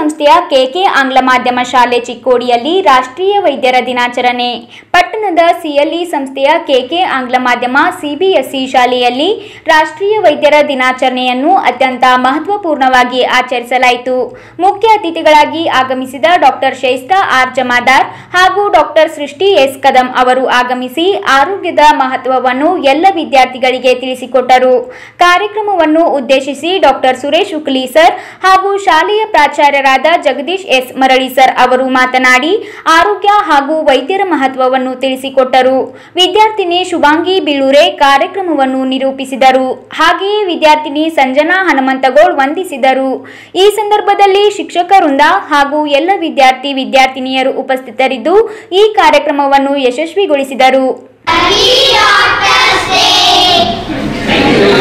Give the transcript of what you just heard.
ಸಂಸ್ಥೆಯ ಕೆಕೆ ಆಂಗ್ಲ ಮಾಧ್ಯಮ ಶಾಲೆ ಚಿಕ್ಕೋಡಿಯಲ್ಲಿ ರಾಷ್ಟ್ರೀಯ ವೈದ್ಯರ ದಿನಾಚರಣೆ ಪಟ್ಟಣದ ಸಿಎಲ್ಇ ಸಂಸ್ಥೆಯ ಕೆಕೆ ಆಂಗ್ಲ ಮಾಧ್ಯಮ ಸಿಬಿಎಸ್ಇ ಶಾಲೆಯಲ್ಲಿ ರಾಷ್ಟ್ರೀಯ ವೈದ್ಯರ ದಿನಾಚರಣೆಯನ್ನು ಅತ್ಯಂತ ಮಹತ್ವಪೂರ್ಣವಾಗಿ ಆಚರಿಸಲಾಯಿತು ಮುಖ್ಯ ಅತಿಥಿಗಳಾಗಿ ಆಗಮಿಸಿದ ಡಾಕ್ಟರ್ ಶೈಸ್ತಾ ಆರ್ ಜಮಾದಾರ್ ಹಾಗೂ ಡಾಕ್ಟರ್ ಸೃಷ್ಟಿ ಎಸ್ ಕದಂ ಅವರು ಆಗಮಿಸಿ ಆರೋಗ್ಯದ ಮಹತ್ವವನ್ನು ಎಲ್ಲ ವಿದ್ಯಾರ್ಥಿಗಳಿಗೆ ತಿಳಿಸಿಕೊಟ್ಟರು ಕಾರ್ಯಕ್ರಮವನ್ನು ಉದ್ದೇಶಿಸಿ ಡಾಕ್ಟರ್ ಸುರೇಶ್ ಉಕ್ಲಿ ಸರ್ ಹಾಗೂ ಶಾಲೆಯ ಪ್ರಾಚಾರ್ಯರಾದ ಜಗದೀಶ್ ಎಸ್ ಮರಳಿ ಸರ್ ಅವರು ಮಾತನಾಡಿ ಆರೋಗ್ಯ ಹಾಗೂ ವೈದ್ಯರ ಮಹತ್ವವನ್ನು ತಿಳಿಸಿಕೊಟ್ಟರು ವಿದ್ಯಾರ್ಥಿನಿ ಶುಭಾಂಗಿ ಬೀಳೂರೆ ಕಾರ್ಯಕ್ರಮವನ್ನು ನಿರೂಪಿಸಿದರು ಹಾಗೆಯೇ ವಿದ್ಯಾರ್ಥಿನಿ ಸಂಜನಾ ಹನುಮಂತಗೋಳ್ ವಂದಿಸಿದರು ಈ ಸಂದರ್ಭದಲ್ಲಿ ಶಿಕ್ಷಕ ವೃಂದ ಹಾಗೂ ಎಲ್ಲ ವಿದ್ಯಾರ್ಥಿ ವಿದ್ಯಾರ್ಥಿನಿಯರು ಉಪಸ್ಥಿತರಿದ್ದು ಈ ಕಾರ್ಯಕ್ರಮವನ್ನು ಯಶಸ್ವಿಗೊಳಿಸಿದರು Happy Doctor's Day!